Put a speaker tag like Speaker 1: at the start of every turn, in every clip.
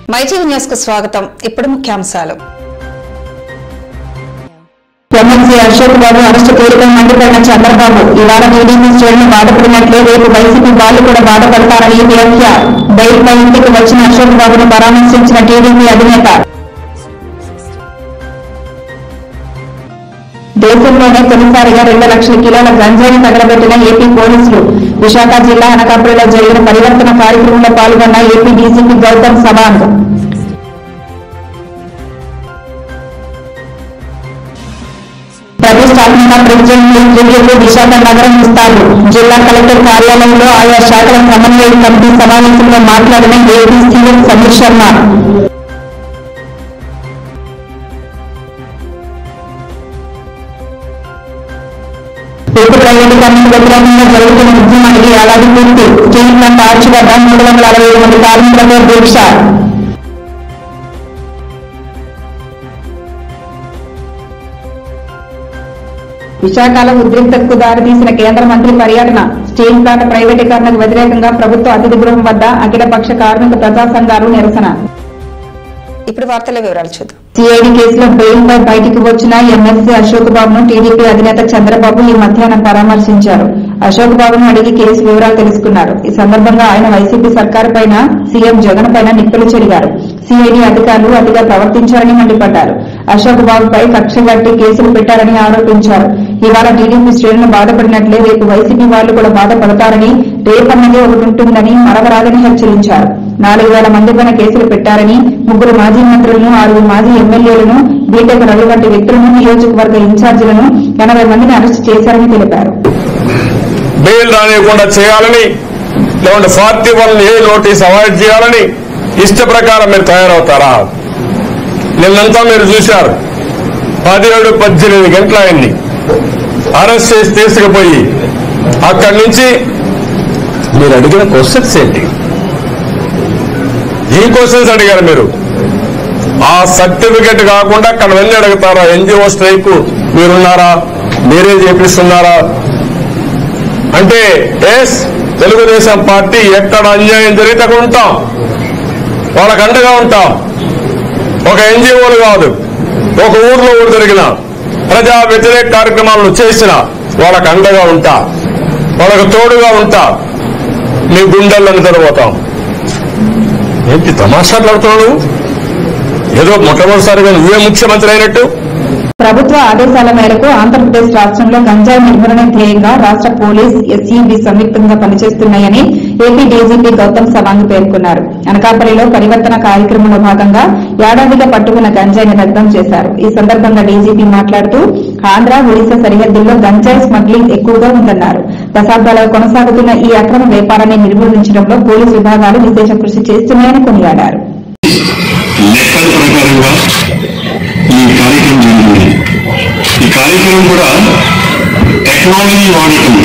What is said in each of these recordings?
Speaker 1: MyTV news కు స్వాగతం ఇప్పుడు ముఖ్యాంశాలు
Speaker 2: ఎమ్మెల్సీ అశోక్ బాబు అరెస్టు తీరుపై మండిపడిన చంద్రబాబు ఇవాళ టీడీపీ శ్రేణులు బాధపడినట్లే రేపు వైసీపీ వాళ్ళు కూడా బాధపడతారని వ్యాఖ్య బయటపై ఇంటికి వచ్చిన అశోక్ బాబును పరామర్శించిన టీడీపీ అధినేత దేశంలోనే తొలిసారిగా రెండు లక్షల కిలోల గంజాయిని తగలబెట్టిన ఏపీ పోలీసులు విశాఖ జిల్లా అనకాపల్లిలో జరిగిన పరివర్తన కార్యక్రమంలో పాల్గొన్న ఏపీ డీజీపీ గౌతమ్ సవాంగ్ ప్రతిష్టాత్మక ప్రెసిడెంట్ రివ్యూకు విశాఖ నగరం ఇస్తారు జిల్లా కలెక్టర్ కార్యాలయంలో ఆయా శాఖల సమన్వయ కమిటీ సమావేశంలో మాట్లాడిన AP CM Sameer Sharma AP ప్రైవేటీకరణకు వ్యతిరేకంగా జరుగుతున్న ఉద్యమానికి ఏడాది పూర్తి స్టీల్ ప్లాంట్ ఆర్చి వద్ద మూడు వందల అరవై ఐదు మంది కార్మికులతో దీక్ష విశాఖలో ఉద్రిక్తతకు దారితీసిన కేంద్ర మంత్రి పర్యటన స్టీల్ ప్లాంట్ ప్రైవేటీకరణకు వ్యతిరేకంగా ప్రభుత్వ అతిథి గృహం వద్ద అఖిలపక్ష కార్మిక ప్రజా సంఘాలు నిరసన
Speaker 1: ఇప్పుడు వార్తల వివరాలు చూద్దాం
Speaker 2: సిఐడి కేసులో బెయిల్ పై బయటికి వచ్చిన ఎమ్మెల్సీ అశోక్ బాబును టీడీపీ అధినేత చంద్రబాబు ఈ మధ్యాహ్నం పరామర్శించారు అశోక్ బాబును అడిగి కేసు వివరాలు తెలుసుకున్నారు ఈ సందర్భంగా ఆయన వైసీపీ సర్కారు పైన సీఎం జగన్ పైన నిప్పులు చెరిగారు సిఐడి అధికారులు అతిగా ప్రవర్తించారని మండిపడ్డారు అశోక్ బాబుపై కక్ష కట్టి కేసులు పెట్టారని ఆరోపించారు ఇవాళ టీడీపీ శ్రేణులు బాధపడినట్లే రేపు వైసీపీ వాళ్ళు కూడా బాధపడతారని రేపన్నది ఒకటి ఉంటుందని మరవరాదని హెచ్చరించారు నాలుగు వేల మంది పైన కేసులు పెట్టారని ముగ్గురు మాజీ మంత్రులను ఆరుగురు మాజీ ఎమ్మెల్యేలను బీటెక్ రవి వంటి వ్యక్తులను నియోజకవర్గ ఇన్ఛార్జీలను ఎనభై మందిని అరెస్టు చేశారని తెలిపారు
Speaker 3: బెయిల్ రానివ్వకుండా చేయాలని లేకుంటే forty one A notice avoid చేయాలని ఇష్ట ప్రకారం మీరు తయారవుతారా నిన్నంతా మీరు చూశారు పదిహేడు పద్దెనిమిది గంటల ఆయన్ని అరెస్ట్ చేసి తీసుకుపోయి అక్కడి నుంచి మీరు అడిగిన క్వశ్చన్స్ ఏంటి ఈ క్వశ్చన్స్ అడిగారు మీరు ఆ సర్టిఫికెట్ కాకుండా అక్కడ వెళ్ళి అడుగుతారా ఎన్జిఓ స్ట్రైక్ మీరున్నారా మీరే చేపిస్తున్నారా అంటే ఎస్ తెలుగుదేశం పార్టీ ఎక్కడ అన్యాయం జరిగితే అక్కడ ఉంటాం వాళ్ళకు అండగా ఉంటాం ఒక ఎన్జిఓలు కాదు ఒక ఊర్లో ఊరు జరిగిన ప్రజా వ్యతిరేక కార్యక్రమాలను చేసిన వాళ్ళకు అండగా ఉంటా వాళ్ళకు తోడుగా ఉంటా నీ గుండెల్లో నిద్రపోతాం ఏంటి తమాషాట్లాడుతున్నాడు ఏదో మొట్టమొదటిసారిగా నువ్వే ముఖ్యమంత్రి అయినట్టు
Speaker 2: ప్రభుత్వ ఆదేశాల మేరకు ఆంధ్రప్రదేశ్ రాష్ట్రంలో గంజాయి నిర్మూలన ధ్యేయంగా రాష్ట్ర పోలీస్ ఎస్ఈబి సంయుక్తంగా పనిచేస్తున్నాయని ఏపీ డీజీపీ గౌతమ్ సవాంగ్ పేర్కొన్నారు అనకాపల్లిలో పరివర్తన కార్యక్రమంలో భాగంగా ఏడాదిగా పట్టుకున్న గంజాయిని దగ్ధం చేశారు ఈ సందర్భంగా డీజీపీ మాట్లాడుతూ ఆంధ్ర ఒడిశా సరిహద్దుల్లో గంజాయి స్మగ్లింగ్ ఎక్కువగా ఉందన్నారు దశాబ్దాలుగా కొనసాగుతున్న ఈ అక్రమ వ్యాపారాన్ని నిర్మూలించడంలో పోలీసు విభాగాలు విశేష కృషి చేస్తున్నాయని కొనియాడారు
Speaker 4: లెక్కల ప్రకారంగా ఈ కార్యక్రమం జరిగింది ఈ కార్యక్రమం కూడా టెక్నాలజీ వాడటం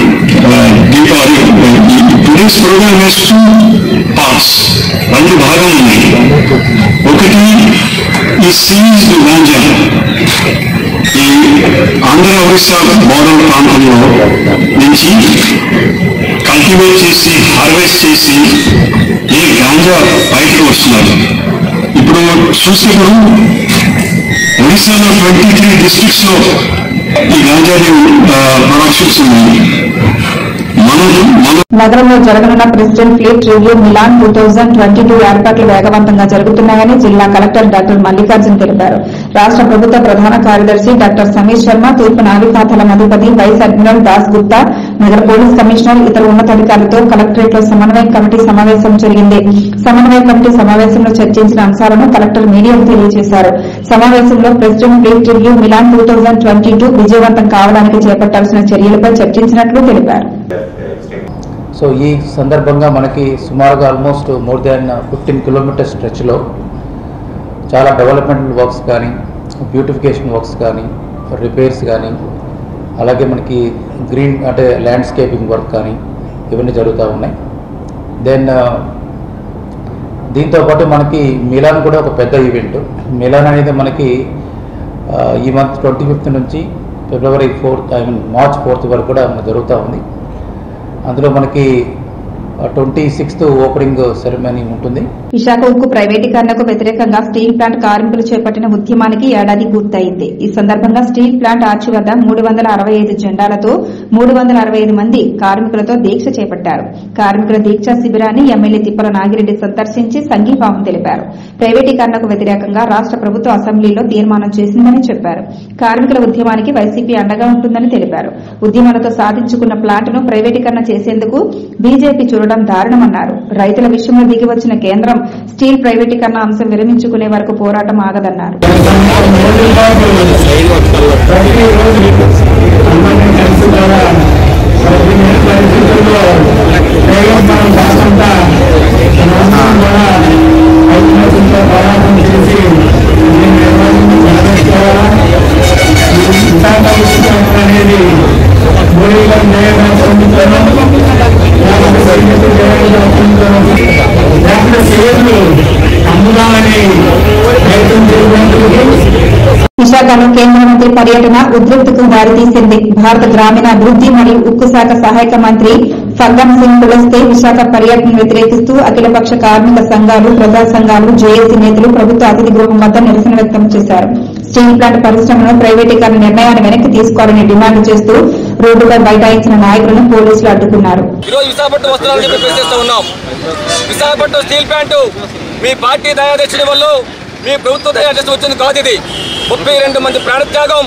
Speaker 4: today's program has two parts రెండు భాగాలు ఉన్నాయి ఒకటి ఈ సీజ్ గాంజా ఈ ఆంధ్ర ఒరిస్సా బోర్డర్ ప్రాంతంలో నుంచి కల్టివేట్ చేసి హార్వెస్ట్ చేసి ఈ గాంజా బయటకు వస్తున్నారు ఇప్పుడు చూసినప్పుడు ఒడిశాలో ట్వంటీ త్రీ డిస్ట్రిక్ట్స్ లో ఈ గాంజాని ప్రొడక్షన్స్ ఉన్నాయి మన మన
Speaker 2: నగరంలో జరగనున్న president fleet review Milan two thousand twenty two ఏర్పాట్లు వేగవంతంగా జరుగుతున్నాయని జిల్లా కలెక్టర్ డాక్టర్ మల్లికార్జున్ తెలిపారు రాష్ట్ర ప్రభుత్వ ప్రధాన కార్యదర్శి డాక్టర్ సమీర్ శర్మ తూర్పు నావికాతల అధిపతి వైస్ అడ్మిరల్ దాస్ గుప్తా నగర పోలీస్ కమిషనర్ ఇతర ఉన్నతాధికారులతో కలెక్టరేట్ లో సమన్వయ కమిటీ సమావేశం జరిగింది సమన్వయ కమిటీ సమావేశంలో చర్చించిన అంశాలను కలెక్టర్ మీడియాకు తెలియజేశారు సమావేశంలో president fleet review Milan two thousand twenty two విజయవంతం కావడానికి చేపట్టాల్సిన చర్యలపై చర్చించినట్లు తెలిపారు
Speaker 5: సో ఈ సందర్భంగా మనకి సుమారుగా almost more than fifteen kilometer స్ట్రెచ్లో చాలా డెవలప్మెంట్ వర్క్స్ కానీ బ్యూటిఫికేషన్ వర్క్స్ కానీ రిపేర్స్ కానీ అలాగే మనకి గ్రీన్ అంటే ల్యాండ్స్కేపింగ్ వర్క్ కానీ ఇవన్నీ జరుగుతూ ఉన్నాయి దెన్ దీంతో పాటు మనకి మిలాన్ కూడా ఒక పెద్ద ఈవెంట్ మిలాన్ అనేది మనకి ఆ, ఈ మంత్ ట్వంటీ ఫిఫ్త్ నుంచి February fourth I mean March fourth వరకు కూడా మనకు జరుగుతూ ఉంది అందులో మనకి ట్వంటీ సిక్స్త్ ఓపెనింగ్ సెరమనీ ఉంటుంది
Speaker 2: విశాఖ ఉక్కు ప్రైవేటీకరణకు వ్యతిరేకంగా స్టీల్ ప్లాంట్ కార్మికులు చేపట్టిన ఉద్యమానికి ఏడాది పూర్తయింది ఈ సందర్భంగా స్టీల్ ప్లాంట్ ఆర్చి వద్ద మూడు వందల అరవై ఐదు జెండాలతో మూడు వందల అరవై ఐదు మంది కార్మికులతో దీక్ష చేపట్టారు కార్మికుల దీక్షా శిబిరాన్ని ఎమ్మెల్యే తిప్పల నాగిరెడ్డి సందర్శించి సంఘీభావం తెలిపారు ప్రైవేటీకరణకు వ్యతిరేకంగా రాష్ట ప్రభుత్వం అసెంబ్లీలో తీర్మానం చేసిందని చెప్పారు కార్మికుల ఉద్యమానికి వైసీపీ అండగా ఉంటుందని తెలిపారు ఉద్యమాలతో సాధించుకున్న ప్లాంట్ను ప్రైవేటీకరణ చేసేందుకు బీజేపీ చూడడం దారుణమన్నారు రైతుల విషయంలో దిగి వచ్చిన కేంద్రం స్టీల్ ప్రైవేటీకరణ అంశం విరమించుకునే వరకు పోరాటం ఆగదన్నారు విశాఖలో కేంద్ర మంత్రి పర్యటన ఉద్రిక్తకు దారితీసింది భారత గ్రామీణాభివృద్ది మరియు ఉక్కు శాఖ సహాయక మంత్రి ఫగ్గన్ సింగ్ కులస్తే విశాఖ పర్యటన వ్యతిరేకిస్తూ అఖిలపక్ష కార్మిక సంఘాలు ప్రజా సంఘాలు జేఏసీ నేతలు ప్రభుత్వ అతిథి గృహం వద్ద నిరసన వ్యక్తం చేశారు స్టీల్ ప్లాంట్ పరిశ్రమను ప్రైవేటీకరణ నిర్ణయాన్ని వెనక్కి తీసుకోవాలని డిమాండ్ చేస్తూ రోడ్డుపై బైఠాయించిన నాయకులను పోలీసులు అడ్డుకున్నారు
Speaker 6: ఈరోజు విశాఖపట్నం వస్తున్నారని చెప్పి ప్రశ్నిస్తూ ఉన్నాం విశాఖపట్నం స్టీల్ ప్లాంట్ మీ పార్టీ దయాధ్యక్షుడి వల్ల మీ ప్రభుత్వ దయాధ్యక్షుడు వచ్చింది కాదు ఇది ముప్పై రెండు మంది ప్రాణత్యాగం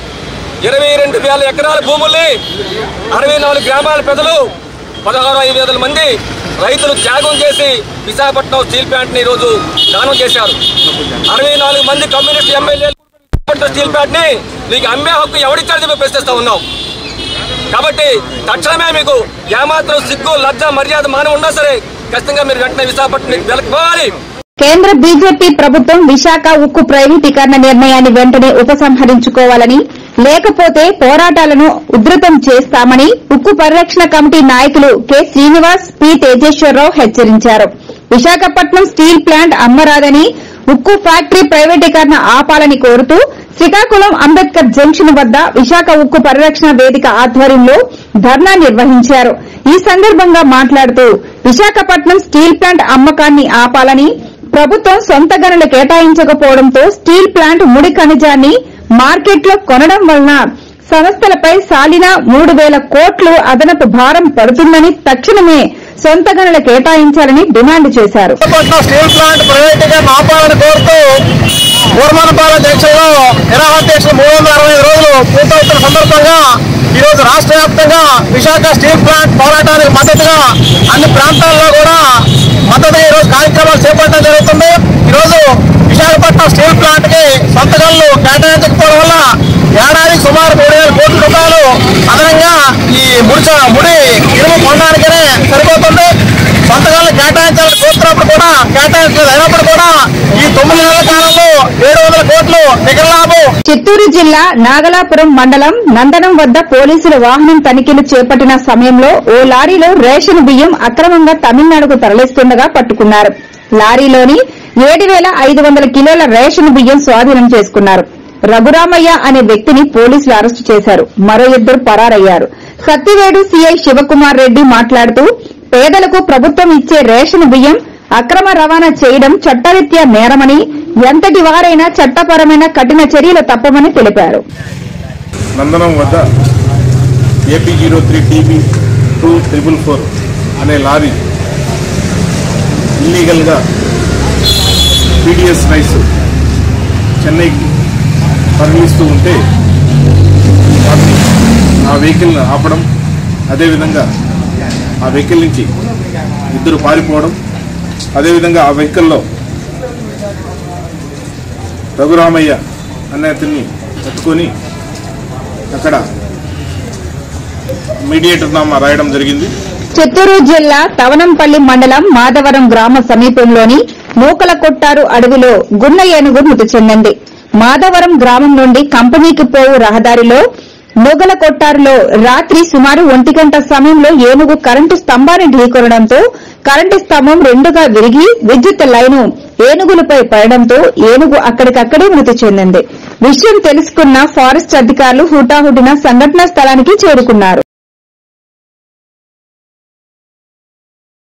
Speaker 6: ఇరవై రెండు వేల ఎకరాల భూముల్ని అరవై నాలుగు గ్రామాల ప్రజలు పదహారు ఐదు వేల మంది రైతులు త్యాగం చేసి విశాఖపట్నం స్టీల్ ప్లాంట్ని ఈరోజు దానం చేశారు అరవై నాలుగు మంది కమ్యూనిస్ట్ ఎమ్మెల్యేలు విశాఖపట్నం స్టీల్ ప్లాంట్ని మీకు అమ్మే హక్కు ఎవరిచ్చారని చెప్పి ప్రశ్నిస్తూ ఉన్నాం కాబట్టి తక్షణమే మీకు ఏమాత్రం సిగ్గు లజ్జ మర్యాద మానవ ఉన్నా సరే ఖచ్చితంగా మీరు వెంటనే విశాఖపట్నం వెళ్ళిపోవాలి
Speaker 7: కేంద్ర బీజేపీ ప్రభుత్వం విశాఖ ఉక్కు ప్రైవేటీకరణ నిర్ణయాన్ని వెంటనే ఉపసంహరించుకోవాలని లేకపోతే పోరాటాలను ఉధృతం చేస్తామని ఉక్కు పరిరక్షణ కమిటీ నాయకులు కె శ్రీనివాస్ పి తేజేశ్వరరావు హెచ్చరించారు విశాఖపట్నం స్టీల్ ప్లాంట్ అమ్మరాదని ఉక్కు ఫ్యాక్టరీ ప్రైవేటీకరణ ఆపాలని కోరుతూ శ్రీకాకుళం అంబేద్కర్ జంక్షన్ వద్ద విశాఖ ఉక్కు పరిరక్షణ వేదిక ఆధ్వర్యంలో ధర్నా నిర్వహించారు ఈ సందర్భంగా మాట్లాడుతూ విశాఖపట్నం స్టీల్ ప్లాంట్ అమ్మకాన్ని ఆపాలని ప్రభుత్వం సొంత గనులు కేటాయించకపోవడంతో స్టీల్ ప్లాంట్ ముడి ఖనిజాన్ని మార్కెట్లో కొనడం వలన సంస్థలపై సాలిన మూడు వేల కోట్లు అదనపు భారం పడుతుందని తక్షణమే సొంత గనులు కేటాయించాలని డిమాండ్ చేశారు
Speaker 6: విశాఖపట్నం స్టీల్ ప్లాంట్ ప్రైవేటీకరణ ఆపాలని కోరుతూ పూర్వనపాల దీక్షలో నిరాహార దీక్షలు మూడు వందల అరవై ఐదు రోజులు పూర్తవుతున్న సందర్భంగా ఈరోజు రాష్ట్ర వ్యాప్తంగా విశాఖ స్టీల్ ప్లాంట్ పోరాటానికి మద్దతుగా అన్ని ప్రాంతాల్లో కూడా మద్దతు ఈరోజు కార్యక్రమాలు చేపట్టడం జరుగుతుంది ఈరోజు విశాఖపట్నం స్టీల్ ప్లాంట్ కి సొంత గనులు కేటాయించకపోవడం వల్ల ఏడాదికి సుమారు మూడు వేల కోట్ల రూపాయలు అదనంగా ఈ ముడి చ- ముడి ఇనుము కొనడానికనే సరిపోతుంది సొంత గనులు కేటాయించాలని కోరుతున్నప్పుడు కూడా కేటాయించలేదు అయినప్పుడు కూడా ఈ తొమ్మిది నెలల కాలంలో ఏడు వందల కోట్లు నికర లాభం
Speaker 7: చిత్తూరు జిల్లా నాగలాపురం మండలం నందనం వద్ద పోలీసులు వాహనం తనిఖీలు చేపట్టిన సమయంలో ఓ లారీలో రేషన్ బియ్యం అక్రమంగా తమిళనాడుకు తరలిస్తుండగా పట్టుకున్నారు లారీలోని ఏడు వేల ఐదు వందల కిలోల రేషన్ బియ్యం స్వాధీనం చేసుకున్నారు రఘురామయ్య అనే వ్యక్తిని పోలీసులు అరెస్టు చేశారు మరో ఇద్దరు పరారయ్యారు సత్తివేడు సీఐ శివకుమార్ రెడ్డి మాట్లాడుతూ పేదలకు ప్రభుత్వం ఇచ్చే రేషన్ బియ్యం అక్రమ రవాణా చేయడం చట్టరీత్యా నేరమని ఎంతటి వారైనా చట్టపరమైన కఠిన చర్యలు తప్పమని తెలిపారు
Speaker 8: నందనం వద్ద AP zero three TB two triple four అనే లారీ ఇల్లీగల్గా పీడిఎస్ రైస్ చెన్నైకి తరలిస్తూ ఉంటే వాటిని ఆ వెహికల్ని ఆపడం అదేవిధంగా ఆ వెహికల్ నుంచి ఇద్దరు పారిపోవడం అదేవిధంగా ఆ వెహికల్లో రఘురామయ్య అనే అతన్ని పట్టుకొని అక్కడ మీడియేటర్ నామా రాయడం జరిగింది
Speaker 7: చిత్తూరు జిల్లా తవనంపల్లి మండలం మాధవరం గ్రామ సమీపంలోని మూకల కొట్టారు అడవిలో గున్న ఏనుగు మృతి చెందింది మాధవరం గ్రామం నుండి కంపెనీకి పోవు రహదారిలో మొగల కొట్టారులో రాత్రి సుమారు ఒంటి గంట సమయంలో ఏనుగు కరెంటు స్తంభాన్ని ఢీకొనడంతో కరెంటు స్తంభం రెండుగా విరిగి విద్యుత్ లైను ఏనుగులపై పడడంతో ఏనుగు అక్కడికక్కడే మృతి చెందింది విషయం తెలుసుకున్న ఫారెస్ట్ అధికారులు హుటాహుటిన సంఘటనా స్థలానికి చేరుకున్నారు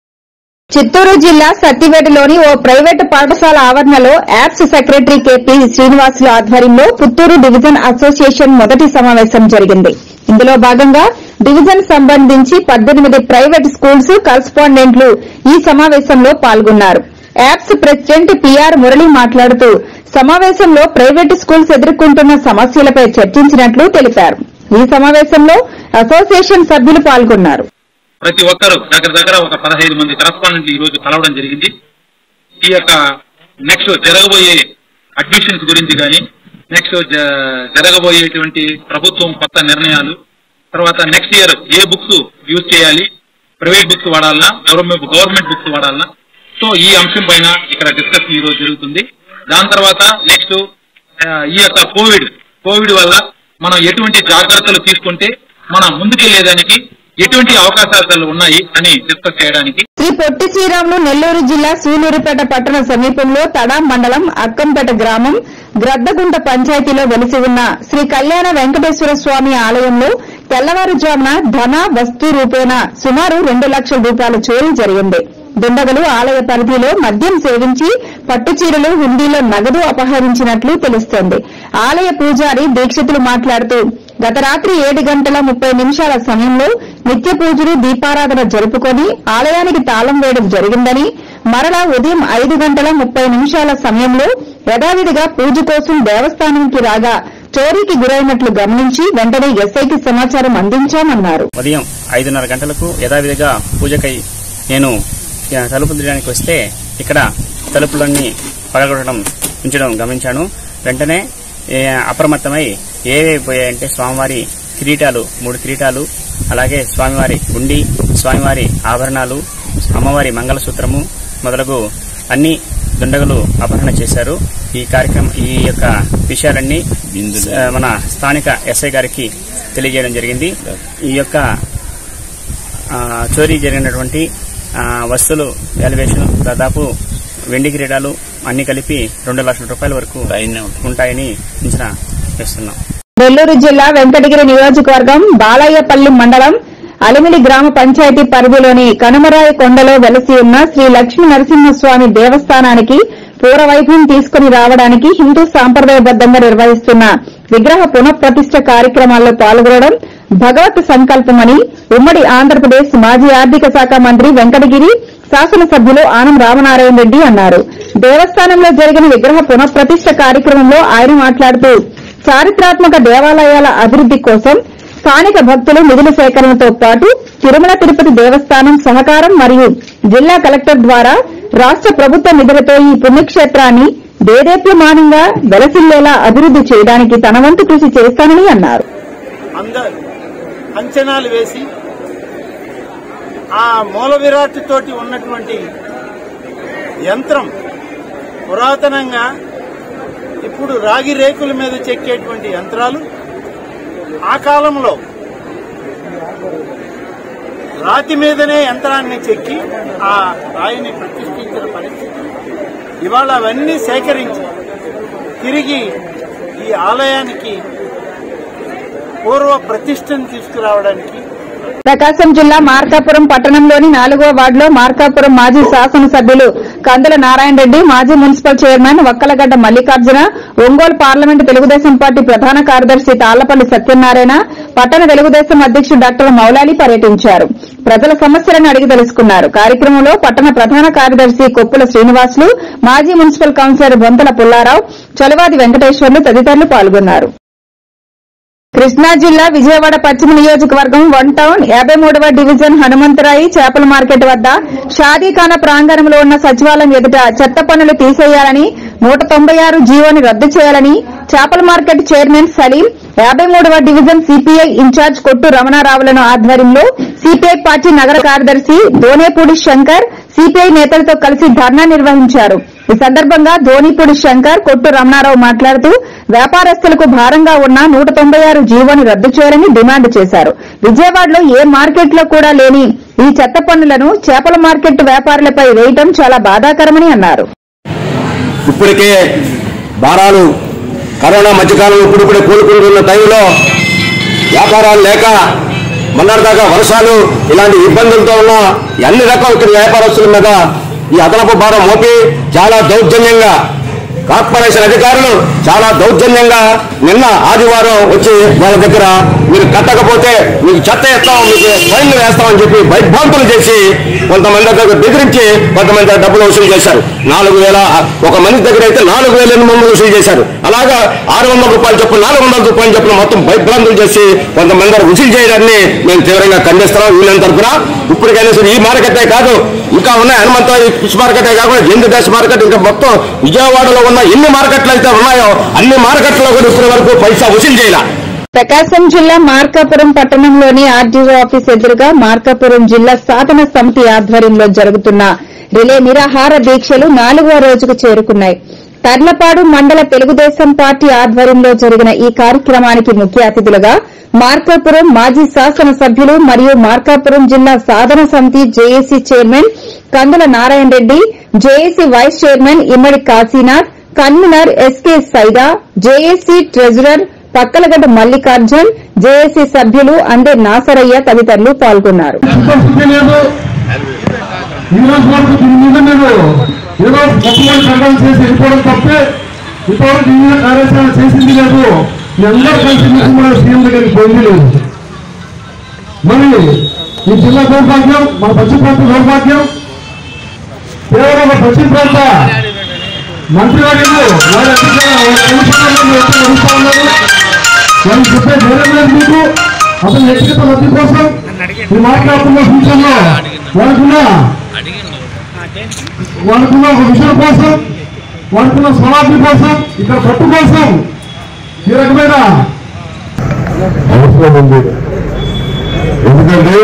Speaker 7: చిత్తూరు జిల్లా సత్తివేటలోని ఓ ప్రైవేటు పాఠశాల ఆవరణలో యాప్స్ సెక్రటరీ కెపి శ్రీనివాసుల ఆధ్వర్యంలో పుత్తూరు డివిజన్ అసోసియేషన్ మొదటి సమావేశం జరిగింది ఇందులో భాగంగా డివిజన్ సంబంధించి పద్దెనిమిది ప్రైవేట్ స్కూల్స్ కరస్పాండెంట్లు ఈ సమావేశంలో పాల్గొన్నారు యాప్స్ ప్రెసిడెంట్ పిఆర్ మురళి మాట్లాడుతూ సమావేశంలో ప్రైవేటు స్కూల్స్ ఎదుర్కొంటున్న సమస్యలపై చర్చించినట్లు తెలిపారు ఈ సమావేశంలో అసోసియేషన్ సభ్యులు పాల్గొన్నారు
Speaker 9: ప్రతి ఒక్కరు దగ్గర దగ్గర ఒక పదహైదు మంది కరస్పాండెంట్లు ఈ రోజు కలవడం జరిగింది ఈ యొక్క నెక్స్ట్ జరగబోయే అడ్మిషన్స్ గురించి కానీ నెక్స్ట్ జరగబోయేటువంటి ప్రభుత్వం కొత్త నిర్ణయాలు తర్వాత నెక్స్ట్ ఇయర్ ఏ బుక్స్ యూజ్ చేయాలి ప్రైవేట్ బుక్స్ వాడాలన్నా గవర్నమెంట్ గవర్నమెంట్ బుక్స్ వాడాలన్నా సో ఈ అంశం పైన ఇక్కడ డిస్కషన్ ఈ రోజు జరుగుతుంది దాని తర్వాత నెక్స్ట్ ఈ యొక్క కోవిడ్ కోవిడ్ వల్ల మనం ఎటువంటి జాగ్రత్తలు తీసుకుంటే మనం ముందుకెళ్లేదానికి ఎటువంటి అవకాశాలు ఉన్నాయి అని డిస్కస్ చేయడానికి
Speaker 7: శ్రీ పొట్టి శ్రీరాములు నెల్లూరు జిల్లా సూలూరుపేట పట్టణ సమీపంలో తడా మండలం అక్కంపేట గ్రామం గ్రద్దగుంట పంచాయతీలో వెలిసి ఉన్న శ్రీ కళ్యాణ వెంకటేశ్వర స్వామి ఆలయంలో తెల్లవారుజామున ధన వస్తు రూపేణ సుమారు రెండు లక్షల రూపాయల చోరీ జరిగింది దుండగులు ఆలయ పరిధిలో మద్యం సేవించి పట్టు చీరలు హుండీలో నగదు అపహరించినట్లు తెలుస్తోంది ఆలయ పూజారి దీక్షితులు మాట్లాడుతూ గత రాత్రి ఏడు గంటల ముప్పై నిమిషాల సమయంలో నిత్య పూజలు దీపారాధన జరుపుకొని ఆలయానికి తాళం వేయడం జరిగిందని మరలా ఉదయం ఐదు గంటల ముప్పై నిమిషాల సమయంలో యథావిధిగా పూజ కోసం దేవస్థానానికి రాగా చోరీకి గురైనట్లు గమనించి వెంటనే ఎస్ఐకి సమాచారం అందించామన్నారు
Speaker 10: ఉదయం ఐదున్నర గంటలకు యథావిధిగా పూజకై నేను ఆ, తలుపు తీయడానికి వస్తే ఇక్కడ తలుపులన్నీ పగలగొట్టడం ఉంచడం గమనించాను వెంటనే ఏ, అప్రమత్తమై ఏవేవి పోయాయంటే స్వామివారి కిరీటాలు మూడు కిరీటాలు అలాగే స్వామివారి గుండి స్వామివారి ఆభరణాలు అమ్మవారి మంగళసూత్రము మొదలగు అన్ని దుండగులు అపహరణ చేశారు ఈ కార్యక్రమం ఈ యొక్క విషయాలన్నీ ఆ, మన స్థానిక ఎస్ఐ గారికి తెలియజేయడం జరిగింది ఈ యొక్క ఆ, చోరీ జరిగినటువంటి ఆ, వస్తువులు వాల్యుయేషన్ దాదాపు వెండి క్రీడాలు అన్ని కలిపి రెండు లక్షల రూపాయల వరకు ఉంటాయని అంచనా వేస్తున్నాం
Speaker 7: నెల్లూరు జిల్లా వెంకటగిరి నియోజకవర్గం బాలయ్యపల్లి మండలం అలిమిడి గ్రామ పంచాయతీ పరిధిలోని కనుమరాయి కొండలో వెలసి ఉన్న శ్రీ లక్ష్మీ నరసింహస్వామి దేవస్థానానికి పూర్వవైభవం తీసుకుని రావడానికి హిందూ సాంప్రదాయబద్దంగా నిర్వహిస్తున్న విగ్రహ పునఃప్రతిష్ఠ కార్యక్రమాల్లో పాల్గొనడం భగవత్ సంకల్పమని ఉమ్మడి ఆంధ్రప్రదేశ్ మాజీ ఆర్థిక శాఖ మంత్రి వెంకటగిరి శాసనసభ్యులు ఆనం రామనారాయణ రెడ్డి అన్నారు దేవస్థానంలో జరిగిన విగ్రహ పునఃప్రతిష్ఠ కార్యక్రమంలో ఆయన మాట్లాడుతూ చారిత్రాత్మక దేవాలయాల అభివృద్ది కోసం స్థానిక భక్తులు నిధుల సేకరణతో పాటు తిరుమల తిరుపతి దేవస్థానం సహకారం మరియు జిల్లా కలెక్టర్ ద్వారా రాష్ట ప్రభుత్వ నిధులతో ఈ పుణ్యక్షేత్రాన్ని దేదేప్యమానంగా వెలసిల్లేలా అభివృద్ది చేయడానికి తన వంతు కృషి చేస్తానని అన్నారు
Speaker 11: అందరు అంచనాలు వేసి ఆ మూల విరాట్ తోటి ఉన్నటువంటి యంత్రం పురాతనంగా ఇప్పుడు రాగి రేకుల మీద చెక్కేటువంటి యంత్రాలు ఆ కాలంలో రాతి మీదనే యంత్రాన్ని చెక్కి ఆ రాయిని ప్రతిష్ఠించిన పరిస్థితి ఇవాళ అవన్నీ సేకరించి తిరిగి ఈ ఆలయానికి పూర్వ ప్రతిష్టను తీసుకురావడానికి
Speaker 7: ప్రకాశం జిల్లా మార్కాపురం పట్టణంలోని నాలుగో వార్డులో మార్కాపురం మాజీ శాసనసభ్యులు కందుల నారాయణ రెడ్డి మాజీ municipal chairman Vakkalagadda Mallikarjuna Ongole parliament Telugu Desam party ప్రధాన కార్యదర్శి తాళ్లపల్లి సత్యనారాయణ పట్టణ తెలుగుదేశం అధ్యక్షుడు డాక్టర్ మౌలాలి పర్యటించారు ప్రజల సమస్యలను అడిగి తెలుసుకున్నారు కార్యక్రమంలో పట్టణ ప్రధాన కార్యదర్శి కొప్పుల శ్రీనివాసులు మాజీ మున్సిపల్ కౌన్సిలర్ బొంతల పుల్లారావు చొలవాది వెంకటేశ్వర్లు తదితరులు పాల్గొన్నారు కృష్ణా జిల్లా విజయవాడ పశ్చిమ నియోజకవర్గం వన్ టౌన్ యాభై మూడవ డివిజన్ హనుమంతరాయి చేపల మార్కెట్ వద్ద షాదీఖానా ప్రాంగణంలో ఉన్న సచివాలయం ఎదుట చెత్త పనులు తీసేయాలని నూట తొంభై ఆరు జీవోని రద్దు చేయాలని చేపల మార్కెట్ చైర్మన్ సలీం యాభై మూడవ డివిజన్ సిపిఐ ఇన్ఛార్జ్ కొట్టు రమణారావులను ఆధ్వర్యంలో సిపిఐ పార్టీ నగర కార్యదర్శి దోనేపూడి శంకర్ సిపిఐ నేతలతో కలిసి ధర్నా నిర్వహించారు ఈ సందర్భంగా ధోనిపూడి శంకర్ కొట్టు రమణారావు మాట్లాడుతూ వ్యాపారస్తులకు భారంగా ఉన్న నూట తొంభై ఆరు జీవోని రద్దు చేయాలని డిమాండ్ చేశారు విజయవాడలో ఏ మార్కెట్లో కూడా లేని ఈ చెత్త పన్నులను చేపల మార్కెట్ వ్యాపారులపై వేయటం చాలా బాధాకరమని అన్నారు
Speaker 12: ఇప్పటికే భారాలు కరోనా మధ్యకాలంలో ఇప్పుడిప్పుడే కోలుకుంటున్న టైంలో వ్యాపారాలు లేక మొన్నటిదాకా వర్షాలు ఇలాంటి ఇబ్బందులతో ఉన్న అన్ని రకాల ఇక్కడ వ్యాపారస్తుల మీద ఈ అదనపు భారం మోపి చాలా దౌర్జన్యంగా కార్పొరేషన్ అధికారులు చాలా దౌర్జన్యంగా నిన్న ఆదివారం వచ్చి వాళ్ళ దగ్గర మీరు కట్టకపోతే మీకు చెత్త ఎత్తాం మీకు ఫైన్లు వేస్తామని చెప్పి భయభ్రాంతులు చేసి కొంతమంది దగ్గర బెదిరించి కొంతమంది దగ్గర డబ్బులు వసూలు చేశారు నాలుగు వేల ఒక మనిషి దగ్గర అయితే నాలుగు వేల ఎనిమిది వందలు వసూలు చేశారు అలాగా ఆరు వందల రూపాయలు చొప్పున నాలుగు వందల రూపాయలు చొప్పున మొత్తం భయభ్రాంతులు చేసి కొంతమంది దగ్గర వసూలు చేయడాన్ని మేము తీవ్రంగా ఖండిస్తున్నాం యూనియన్ తరఫున ఇప్పటికైనా సరే ఈ మార్కెటే కాదు ఇంకా ఉన్నాయి హనుమంత ఫిష్ మార్కెటే కాకుండా జంతు దేశ మార్కెట్ ఇంకా మొత్తం విజయవాడలో ఉన్న ఎన్ని మార్కెట్లు అయితే ఉన్నాయో అన్ని మార్కెట్లో కూడా ఇప్పటి వరకు పైసా వసూలు చేయాల
Speaker 7: ప్రకాశం జిల్లా మార్కాపురం పట్టణంలోని ఆర్డీఓ ఆఫీస్ ఎదురుగా మార్కాపురం జిల్లా సాధన సమితి ఆధ్వర్యంలో జరుగుతున్న రిలే నిరాహార దీక్షలు నాలుగవ రోజుకు చేరుకున్నాయి తర్లపాడు మండల తెలుగుదేశం పార్టీ ఆధ్వర్యంలో జరిగిన ఈ కార్యక్రమానికి ముఖ్య అతిథులుగా మార్కాపురం మాజీ శాసన సభ్యులు మరియు మార్కాపురం జిల్లా సాధన సమితి JAC chairman Kandula Narayana Reddy JAC vice chairman Immadi Kasinath convener SK Saida JAC treasurer Pakkalagadda Mallikarjun JAC సభ్యులు అందే నాసరయ్య తదితరులు పాల్గొన్నారు
Speaker 13: లేదు ఈ రోజు వరకు దీని మీద మీరు ఏదో గొప్పగా ప్రకటన చేసి వెళ్ళిపోవడం తప్పే ఇంతవరకు దీని మీద కార్యాచరణ చేసింది లేదు మీ అందరూ కలిసి మీకు కూడా సీఎం దగ్గరికి పోయింది లేదు మరి ఈ జిల్లా దౌర్భాగ్యం మన పశ్చిమ ప్రాంత దౌర్భాగ్యం కేవలం ఒక పశ్చిమ ప్రాంత మంత్రివర్యులు వారి అధికారులు వారి కమిషనర్లను ఎప్పుడు అడుగుతా ఉన్నారు వారికి చెప్పే ధైర్యం లేదు మీకు అసలు వ్యక్తిగత లబ్ధి కోసం ఈ మాట్లాడుతున్న సూచనలో వాళ్ళకున్న వాళ్ళకున్న ఒక విషయం కోసం వాళ్ళకున్న స్వరాజ్యం కోసం ఇక్కడ పట్టు కోసం ఈ రకమైన
Speaker 14: అవసరం ఉంది ఎందుకంటే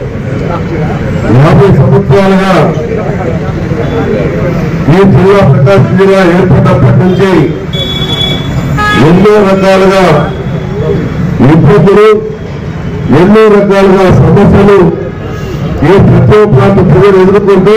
Speaker 14: యాభై సంవత్సరాలుగా ఈ జిల్లా ప్రకాశం జిల్లా ఏర్పడినప్పటి నుంచి ఎన్నో రకాలుగా ఇబ్బందులు ఎన్నో రకాలుగా సమస్యలు ఈ ప్రతి ప్రాంత ప్రజలు ఎదుర్కొంటూ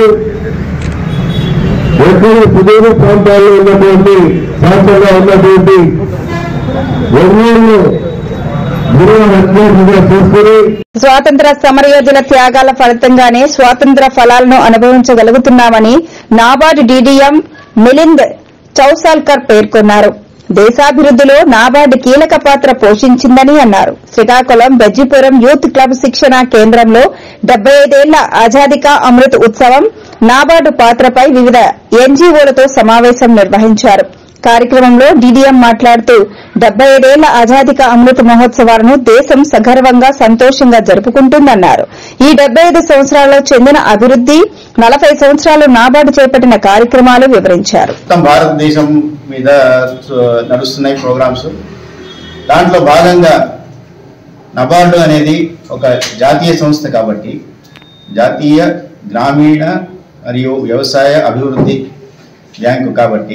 Speaker 14: ఎన్నో సుదూర ప్రాంతాల్లో ఉన్నటువంటి ప్రాంతంగా ఉన్నటువంటి ఎన్నో నిర్వహణ చేసుకుని
Speaker 7: స్వాతంత్ర సమరయోధుల త్యాగాల ఫలితంగానే స్వాతంత్ర ఫలాలను అనుభవించగలుగుతున్నామని నాబార్డు డీడీఎం మిలింద్ చౌసాల్కర్ పేర్కొన్నారు దేశాభివృద్దిలో నాబార్డు కీలక పాత్ర పోషించిందని అన్నారు శ్రీకాకుళం బెజ్జిపురం యూత్ క్లబ్ శిక్షణ కేంద్రంలో డెబ్బై ఐదేళ్ల ఆజాదికా అమృత్ ఉత్సవం నాబార్డు పాత్రపై వివిధ ఎన్జీఓలతో సమావేశం నిర్వహించారు కార్యక్రమంలో డీడీఎం మాట్లాడుతూ డెబ్బై ఏడేళ్ల ఆజాదిక అమృత మహోత్సవాలను దేశం సగర్వంగా సంతోషంగా జరుపుకుంటుందన్నారు ఈ డెబ్బై ఐదు సంవత్సరాల్లో చెందిన అభివృద్ది నలభై సంవత్సరాలు నాబార్డు చేపట్టిన కార్యక్రమాలు వివరించారు
Speaker 15: మొత్తం భారతదేశం మీద స- నడుస్తున్నాయి ప్రోగ్రామ్స్ దాంట్లో భాగంగా నబార్డు అనేది ఒక జాతీయ సంస్థ కాబట్టి జాతీయ గ్రామీణ మరియు వ్యవసాయ అభివృద్ధి బ్యాంకు కాబట్టి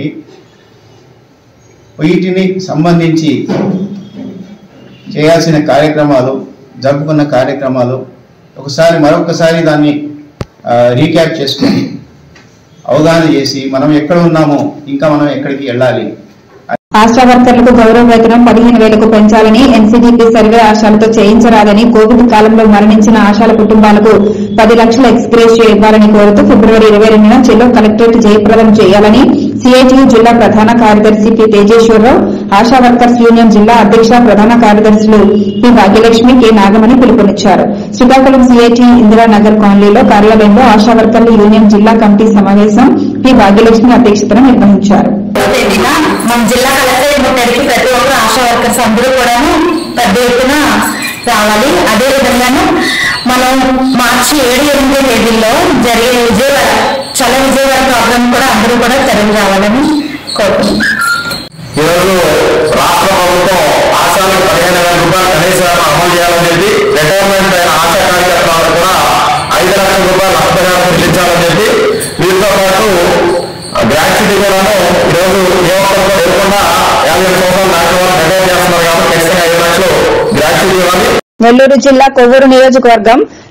Speaker 15: వీటిని సంబంధించి చేయాల్సిన కార్యక్రమాలు జరుపుకున్న కార్యక్రమాలు ఒకసారి మరొకసారి దాన్ని రీక్యాప్ చేసుకొని అవగాహన చేసి మనం ఎక్కడ ఉన్నామో ఇంకా మనం ఎక్కడికి వెళ్ళాలి
Speaker 2: ఆశా వర్కర్లకు గౌరవ వేతనం పదిహేను వేలకు పెంచాలని ఎన్సీడీపీ సర్వే ఆశాలతో చేయించరాదని కోవిడ్ కాలంలో మరణించిన ఆశాల కుటుంబాలకు పది లక్షల ఎక్స్గ్రేషియో ఇవ్వాలని కోరుతూ ఫిబ్రవరి ఇరవై రెండున జిల్లా కలెక్టరేట్ జయప్రదం చేయాలని సిఐటియు జిల్లా ప్రధాన కార్యదర్శి P Tejeswararao Asha workers union జిల్లా అధ్యక్ష ప్రధాన కార్యదర్శులు పి భాగ్యలక్ష్మి కె నాగమణి పిలుపునిచ్చారు శ్రీకాకుళం సిఐటి ఇందిరానగర్ కాలనీలో కార్యాలయంలో ఆశా వర్కర్ల యూనియన్ జిల్లా కమిటీ సమావేశం పి భాగ్యలక్ష్మి అధ్యక్షతన నిర్వహించారు
Speaker 16: తేదీన మన జిల్లా కలెక్టరేట్ ముట్టడికి ప్రతి ఒక్కరు ఆశా వర్కర్స్ అందరూ కూడాను పెద్ద ఎత్తున రావాలి అదే విధంగాను మనం మార్చి ఏడు ఎనిమిది తేదీల్లో జరిగే విజయవాడ చల విజయవాడ ప్రోగ్రామ్ కూడా అందరూ కూడా తరలి రావాలని కోరుకుంటున్నాం
Speaker 12: ఈరోజు రాష్ట్ర ప్రభుత్వం ఆశాలకు పదిహేను వేల రూపాయలు కనీస వేతనం అమలు చేయాలని చెప్పి రిటైర్మెంట్ అయిన ఆశా కార్యకర్తలకు కూడా ఐదు లక్షల రూపాయలు నష్టపరిహారం చెల్లించాలని చెప్పి వీటితో పాటు గ్రాట్యుటీ కూడాను ఈరోజు ఏ ఒక్కరు కూడా లేకుండా యాభై ఏడు సంవత్సరాలు దాటిన వాళ్ళు రిటైర్ చేస్తున్నారు కాబట్టి ఖచ్చితంగా ఐదు లక్షలు గ్రాట్యుటీ ఇవ్వాలి
Speaker 7: నెల్లూరు జిల్లా కొవ్వూరు నియోజకవర్గం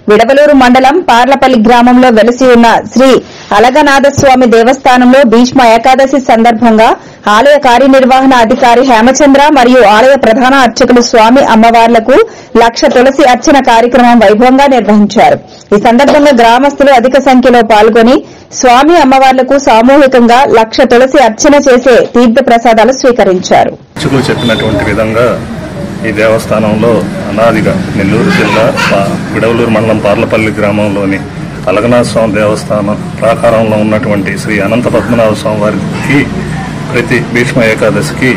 Speaker 7: విడవలూరు మండలం పార్లపల్లి గ్రామంలో వెలసి ఉన్న శ్రీ అలగనాథస్వామి దేవస్థానంలో భీష్మ ఏకాదశి సందర్భంగా ఆలయ కార్యనిర్వహణ అధికారి హేమచంద్ర మరియు ఆలయ ప్రధాన అర్చకులు స్వామి అమ్మవార్లకు లక్ష తులసి అర్చన కార్యక్రమం వైభవంగా నిర్వహించారు ఈ సందర్భంగా గ్రామస్తులు అధిక సంఖ్యలో పాల్గొని స్వామి అమ్మవార్లకు సామూహికంగా లక్ష తులసి అర్చన చేసే తీర్థ ప్రసాదాలు స్వీకరించారు
Speaker 17: అర్చకులు చెప్పినటువంటి విధంగా ఈ దేవస్థానంలో అనాదిగా నెల్లూరు జిల్లా పా- విడవలూరు మండలం పార్లపల్లి గ్రామంలోని అలగనాథ స్వామి దేవస్థానం ప్రాకారంలో ఉన్నటువంటి శ్రీ అనంత పద్మనాభ స్వామి వారికి ప్రతి భీష్మ ఏకాదశికి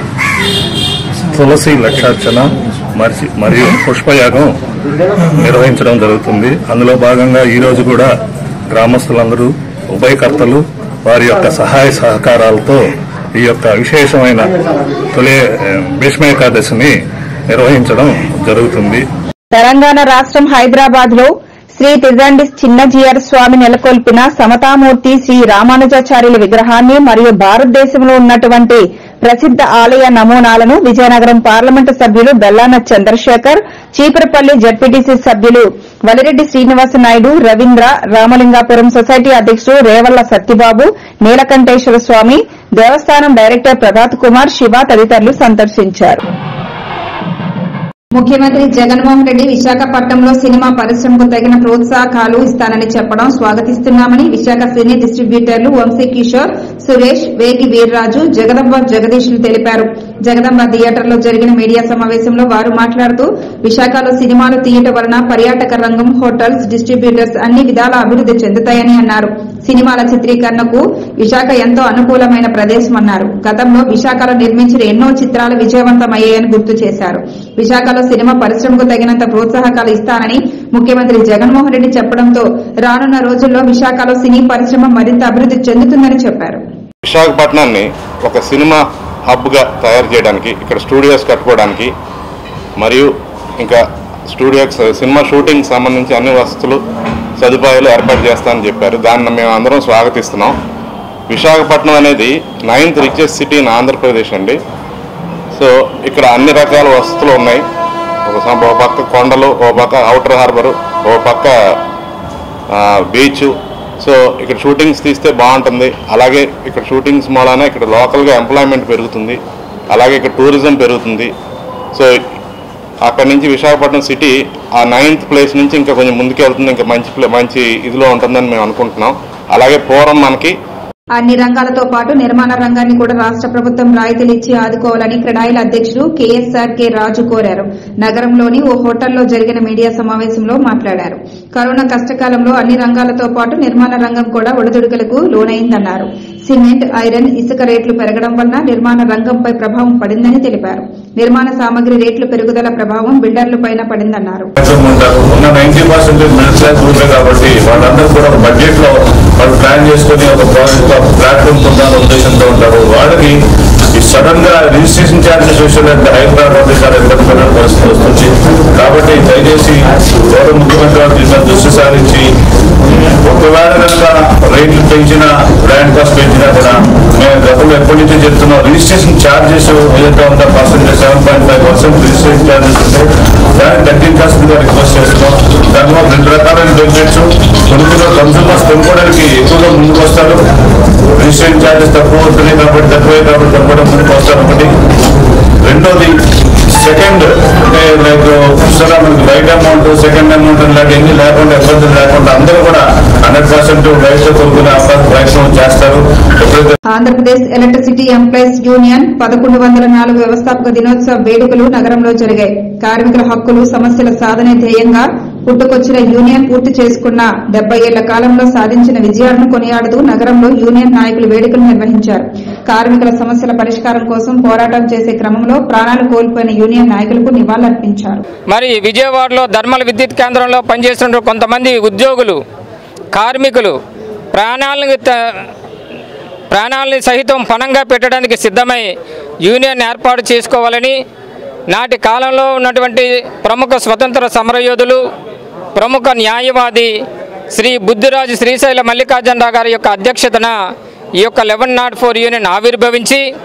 Speaker 17: తులసి లక్షార్చన మరిచి మరియు పుష్పయాగం నిర్వహించడం జరుగుతుంది అందులో భాగంగా ఈ రోజు కూడా గ్రామస్తులందరూ ఉభయకర్తలు వారి యొక్క సహాయ సహకారాలతో ఈ యొక్క విశేషమైన తొలి ఏ, భీష్మ ఏకాదశిని నిర్వహించడం జరుగుతుంది
Speaker 7: తెలంగాణ రాష్ట్రం హైదరాబాద్ లో శ్రీ తిజండిస్ చిన్నజీయర్ స్వామి నెలకొల్పిన సమతామూర్తి శ్రీ రామానుజాచార్యుల విగ్రహాన్ని మరియు భారతదేశంలో ఉన్నటువంటి ప్రసిద్ధ ఆలయ నమూనాలను విజయనగరం పార్లమెంటు సభ్యులు బెల్లాన చంద్రశేఖర్ చీపురపల్లి జడ్పీటీసీ సభ్యులు వలిరెడ్డి శ్రీనివాస నాయుడు రవీంద్ర రామలింగాపురం సొసైటీ అధ్యక్షుడు రేవళ్ల సత్యబాబు నీలకంఠేశ్వర స్వామి దేవస్థానం డైరెక్టర్ ప్రభాత్ కుమార్ శివ తదితరులు సందర్శించారు
Speaker 2: ముఖ్యమంత్రి జగన్మోహన్ రెడ్డి విశాఖపట్నంలో సినిమా పరిశ్రమకు తగిన ప్రోత్సాహకాలు ఇస్తానని చెప్పడం స్వాగతిస్తున్నామని విశాఖ సినీ డిస్ట్రిబ్యూటర్లు వంశీ కిషోర్ సురేష్ వేగి వీర్రాజు జగదంబ జగదీష్లు తెలిపారు జగదంబ థియేటర్లో జరిగిన మీడియా సమావేశంలో వారు మాట్లాడుతూ విశాఖలో సినిమాలు తీయటం వలన పర్యాటక రంగం హోటల్స్ డిస్ట్రిబ్యూటర్స్ అన్ని విధాల అభివృద్ది చెందుతాయని అన్నారు సినిమాల చిత్రీకరణకు విశాఖ ఎంతో అనుకూలమైన ప్రదేశమన్నారు గతంలో విశాఖలో నిర్మించిన ఎన్నో చిత్రాలు విజయవంతమయ్యాయని గుర్తు చేశారు విశాఖలో సినిమా పరిశ్రమకు తగినంత ప్రోత్సాహకాలు ఇస్తానని ముఖ్యమంత్రి జగన్మోహన్ రెడ్డి చెప్పడంతో రానున్న రోజుల్లో విశాఖలో సినీ పరిశ్రమ మరింత అభివృద్ది చెందుతుందని చెప్పారు
Speaker 8: విశాఖపట్నాన్ని ఒక సినిమా హబ్గా తయారు చేయడానికి ఇక్కడ స్టూడియోస్ కట్టుకోవడానికి మరియు ఇంకా స్టూడియో సినిమా షూటింగ్ సంబంధించి అన్ని వసతులు సదుపాయాలు ఏర్పాటు చేస్తానని చెప్పారు దాన్ని మేము అందరం స్వాగతిస్తున్నాం విశాఖపట్నం అనేది ninth richest city in Andhra Pradesh అండి సో ఇక్కడ అన్ని రకాల వసతులు ఉన్నాయి ఒక సం- ఒక పక్క కొండలు ఒక పక్క అవుటర్ హార్బర్ ఒక పక్క బీచ్ సో ఇక్కడ షూటింగ్స్ తీస్తే బాగుంటుంది అలాగే ఇక్కడ షూటింగ్స్ మూలాన ఇక్కడ లోకల్గా ఎంప్లాయ్మెంట్ పెరుగుతుంది అలాగే ఇక్కడ టూరిజం పెరుగుతుంది సో అక్కడ నుంచి విశాఖపట్నం సిటీ ఆ నైన్త్ ప్లేస్ నుంచి ఇంకా కొంచెం ముందుకు వెళ్తుంది ఇంకా మంచి ప్లే- మంచి ఇదిలో ఉంటుందని మేము అనుకుంటున్నాం అలాగే పూర్వం మనకి
Speaker 2: అన్ని రంగాలతో పాటు నిర్మాణ రంగాన్ని కూడా రాష్ట్ర ప్రభుత్వం రాయితీలు ఇచ్చి ఆదుకోవాలని క్రెడాయిల అధ్యక్షుడు కేఎస్ఆర్ కె రాజు కోరారు నగరంలోని ఓ హోటల్లో జరిగిన మీడియా సమావేశంలో మాట్లాడారు కరోనా కష్టకాలంలో అన్ని రంగాలతో పాటు నిర్మాణ రంగం కూడా ఒడిదుడుకులకు లోనైందన్నారు సిమెంట్ ఐరన్ ఇసుక రేట్లు పెరగడం వలన నిర్మాణ రంగంపై ప్రభావం పడిందని తెలిపారు నిర్మాణ సామగ్రి రేట్ల పెరుగుదల ప్రభావం బిల్డర్లపైన పడిందన్నారు
Speaker 17: మాక్సిమం ఉంటారు ఉన్న నైన్టీ పర్సెంటేజ్ మిడిల్ క్లాస్ ఊళ్ళే కాబట్టి వాళ్ళందరూ కూడా ఒక బడ్జెట్ లో వాళ్ళు ప్లాన్ చేసుకుని ఒక ప్రాజెక్ట్ ఒక ప్లాట్ఫామ్ పొందాలనే ఉద్దేశంతో ఉంటారు వాళ్ళకి ఈ సడన్ గా రిజిస్ట్రేషన్ ఛార్జెస్ విషయంలో ఎంత హైదరాబాద్ చాలా ఇబ్బంది పడిన పరిస్థితి వస్తుంది కాబట్టి దయచేసి గౌరవ ముఖ్యమంత్రి గారు దీని మీద దృష్టి సారించి ఒకవేళ కనుక రేట్లు పెంచినా ల్యాండ్ కాస్ట్ పెంచినా కూడా మేము గతంలో ఎప్పటి నుంచో చెప్తున్నాం రిజిస్ట్రేషన్ ఛార్జెస్ ఏదైతే ఉందో percentage seven point five percent registration charges ఉంటే దాన్ని తగ్గించాల్సిందిగా రిక్వెస్ట్ చేస్తున్నాం దానివల్ల రెండు రకాలైన బెనిఫిట్స్ కొనుగోలు కన్సూమర్స్ కొనుక్కోవడానికి ఎక్కువగా ముందుకు వస్తారు రిజిస్ట్రేషన్ ఛార్జెస్ తక్కువ అవుతున్నాయి కాబట్టి తక్కువే కాబట్టి కొనుక్కోవడం ముందుకు వస్తారు ఒకటి రెండోది సెకండ్ అంటే లైక్ చూసారా మనకి రైట్ అమౌంట్ సెకండ్ అమౌంట్ ఇలాంటి ఎన్ని లేకుండా ఇబ్బందులు లేకుండా అందరూ కూడా హండ్రెడ్ పర్సెంట్ రైట్ కొనుక్కునే అవకాశం ప్రయత్నం చేస్తారు ఎప్పుడైతే
Speaker 2: ఆంధ్రప్రదేశ్ ఎలక్ట్రిసిటీ ఎంప్లాయీస్ యూనియన్ పదకొండు వందల నాలుగు వ్యవస్థాపక దినోత్సవ వేడుకలు నగరంలో జరిగాయి కార్మికుల హక్కులు సమస్యల సాధనే ధ్యేయంగా పుట్టుకొచ్చిన యూనియన్ పూర్తి చేసుకున్న డెబ్బై ఏళ్ల కాలంలో సాధించిన విజయాలను కొనియాడుతూ నగరంలో యూనియన్ నాయకులు వేడుకలు నిర్వహించారు కార్మికుల సమస్యల పరిష్కారం కోసం పోరాటం చేసే క్రమంలో ప్రాణాలు కోల్పోయిన యూనియన్ నాయకులకు నివాళులర్పించారు
Speaker 18: మరి విజయవాడలో ధర్మల విద్యుత్ కేంద్రంలో పనిచేస్తున్న కొంతమంది ఉద్యోగులు కార్మికులు ప్రాణాలను త- ప్రాణాలని సహితం పణంగా పెట్టడానికి సిద్ధమై యూనియన్ ఏర్పాటు చేసుకోవాలని నాటి కాలంలో ఉన్నటువంటి ప్రముఖ స్వతంత్ర సమరయోధులు ప్రముఖ న్యాయవాది శ్రీ బుద్ధిరాజు శ్రీశైల మల్లికార్జునరావు గారి యొక్క అధ్యక్షతన ఈ యొక్క లెవెన్ నాట్ ఫోర్ యూనియన్ ఆవిర్భవించి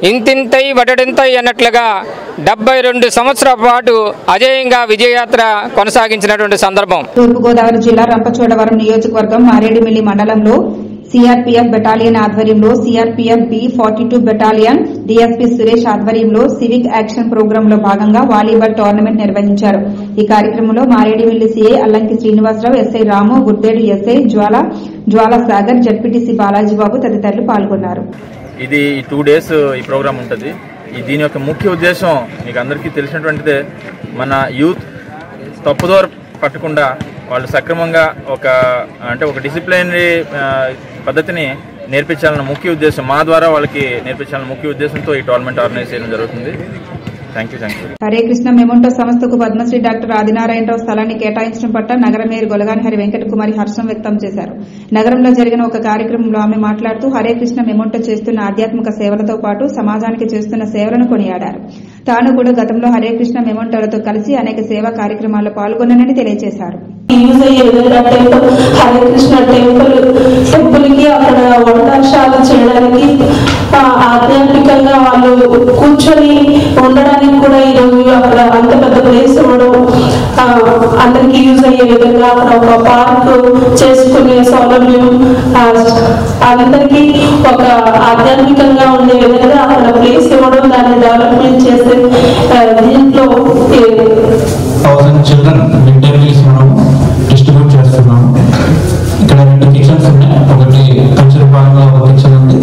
Speaker 18: ఇంతింతై వటడింతై అన్నట్లుగా డెబ్బై రెండు సంవత్సరాల పాటు అజేయంగా విజయయాత్ర కొనసాగించినటువంటి సందర్భం
Speaker 2: తూర్పుగోదావరి జిల్లా రంపచోడవరం నియోజకవర్గం మారేడుమిల్లి మండలంలో సిఆర్పీఎఫ్ బెటాలియన్ ఆధ్వర్యంలో CRPF B forty two battalion DSP Suresh ఆధ్వర్యంలో సివిక్ యాక్షన్ ప్రోగ్రామ్ లో భాగంగా వాలీబాల్ టోర్నమెంట్ నిర్వహించారు ఈ కార్యక్రమంలో Maredumilli CI Allanki Srinivasarao SI Ramu Gurdedu SI Jwala Jwala Sagar ZPTC Balajibabu తదితరులు పాల్గొన్నారు
Speaker 19: ఇది ఈ టూ డేస్ ఈ ప్రోగ్రామ్ ఉంటుంది ఈ దీని యొక్క ముఖ్య ఉద్దేశం మీకు అందరికీ తెలిసినటువంటిదే మన యూత్ తప్పుదోర పట్టకుండా వాళ్ళు సక్రమంగా ఒక అంటే ఒక డిసిప్లినరీ పద్ధతిని నేర్పించాలన్న ముఖ్య ఉద్దేశం మా ద్వారా వాళ్ళకి నేర్పించాలన్న ముఖ్య ఉద్దేశంతో ఈ టోర్నమెంట్ ఆర్గనైజ్ చేయడం జరుగుతుంది thank you thank you
Speaker 2: Hare Krishna మెమోంటో సంస్థకు పద్మశ్రీ డాక్టర్ ఆదినారాయణరావు స్థలాన్ని కేటాయించడం పట్ల నగర మేయర్ గొలగాని హరి వెంకట కుమారి హర్షం వ్యక్తం చేశారు నగరంలో జరిగిన ఒక కార్యక్రమంలో ఆమె మాట్లాడుతూ హరే కృష్ణ మెమోంటో చేస్తున్న ఆధ్యాత్మిక సేవలతో పాటు సమాజానికి చేస్తున్న సేవలను కొనియాడారు తాను కూడా గతంలో హరే కృష్ణ మెమోంటోలతో కలిసి అనేక సేవా కార్యక్రమాల్లో పాల్గొన్నానని తెలియజేశారు
Speaker 20: యూజ్ అయ్యే విధంగా temple Hare Krishna temple temple కి అక్కడ వంటశాల చేయడానికి ఆ, ఆధ్యాత్మికంగా వాళ్ళు కూర్చొని ఉండడానికి కూడా ఈరోజు అక్కడ అంత పెద్ద ప్లేస్ ఇవ్వడం ఆ, అందరికీ యూజ్ అయ్యే విధంగా అక్కడ ఒక పార్క్ చేసుకునే సౌలభ్యం ఆ, అందరికీ ఒక ఆధ్యాత్మికంగా ఉండే విధంగా అక్కడ ప్లేస్ ఇవ్వడం దాన్ని డెవలప్మెంట్ చేసే ఆ, దీంట్లో a,
Speaker 21: thousand children mid day meals మనం డిస్ట్రిబ్యూట్ చేస్తున్నాము ఇక్కడ రెండు కిచెన్స్ ఉన్నాయి ఒకటి కంచరపాలెంలో ఒక కిచెన్ ఉంది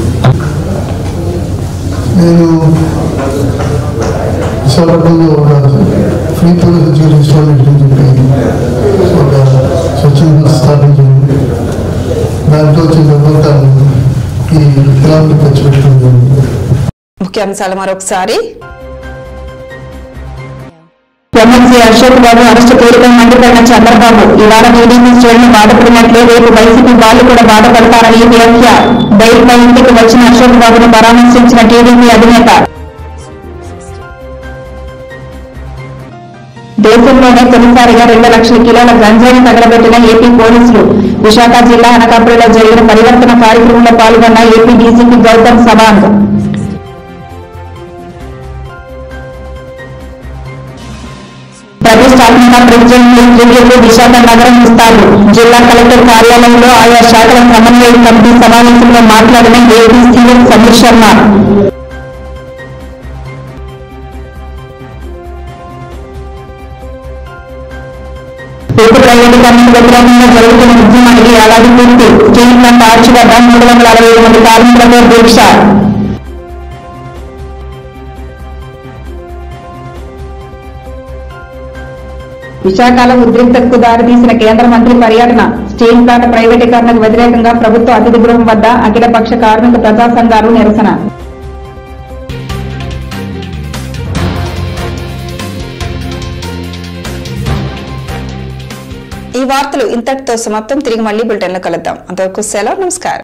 Speaker 14: నేను విశాఖపట్నంలో ఒక ఫ్రీ పోలీస్ రెస్టారెంట్ అని చెప్పి ఒక స్వచ్ఛంద స్థాపించింది దాంట్లో వచ్చిన మొత్తాన్ని ఈ గ్రామంలో ఖర్చు పెట్టుకుంది
Speaker 1: ముఖ్యాంశాలు మరొకసారి
Speaker 2: ఎమ్మెల్సీ అశోక్ బాబు అరెస్టు పేరుపై మండిపడిన చంద్రబాబు ఇవాళ టీడీపీ శ్రేణులు బాధపడినట్లే రేపు వైసీపీ వాళ్ళు కూడా బాధపడతారని వ్యాఖ్య బయటపై ఇంటికి వచ్చిన అశోక్ బాబును పరామర్శించిన టీడీపీ అధినేత దేశంలోనే తొలిసారిగా రెండు లక్షల కిలోల గంజాయిని తగలబెట్టిన ఏపీ పోలీసులు విశాఖ జిల్లా అనకాపల్లిలో జరిగిన పరివర్తన కార్యక్రమంలో పాల్గొన్న ఏపీ డీజీపీ గౌతమ్ సవాంగ్ ప్రతిష్టాత్మక ప్రెసిడెంట్ రివ్యూలు విశాఖ నగరం ఇస్తారు జిల్లా కలెక్టర్ కార్యాలయంలో ఆయా శాఖల సమన్వయ కమిటీ సమావేశంలో మాట్లాడిన ఏపీ సీఎం సమీర్ శర్మ ఉక్కు ప్రైవేటీకరణకు వ్యతిరేకంగా జరుగుతున్న ఉద్యమానికి ఏడాది పూర్తి స్టీల్ ప్లాంట్ ఆర్చి వద్ద మూడు వందల అరవై ఐదు మంది కార్మికులతో దీక్ష విశాఖలో ఉద్రిక్తతకు దారితీసిన కేంద్ర మంత్రి పర్యటన స్టీల్ ప్లాంట్ ప్రైవేటీకరణకు వ్యతిరేకంగా ప్రభుత్వ అతిథి గృహం వద్ద అఖిలపక్ష కార్మిక ప్రజా సంఘాలు నిరసన
Speaker 1: ఈ వార్తలు ఇంతటితో సమాప్తం తిరిగి మళ్ళీ బులెటిన్లో కలుద్దాం అంతవరకు సెలవు నమస్కారం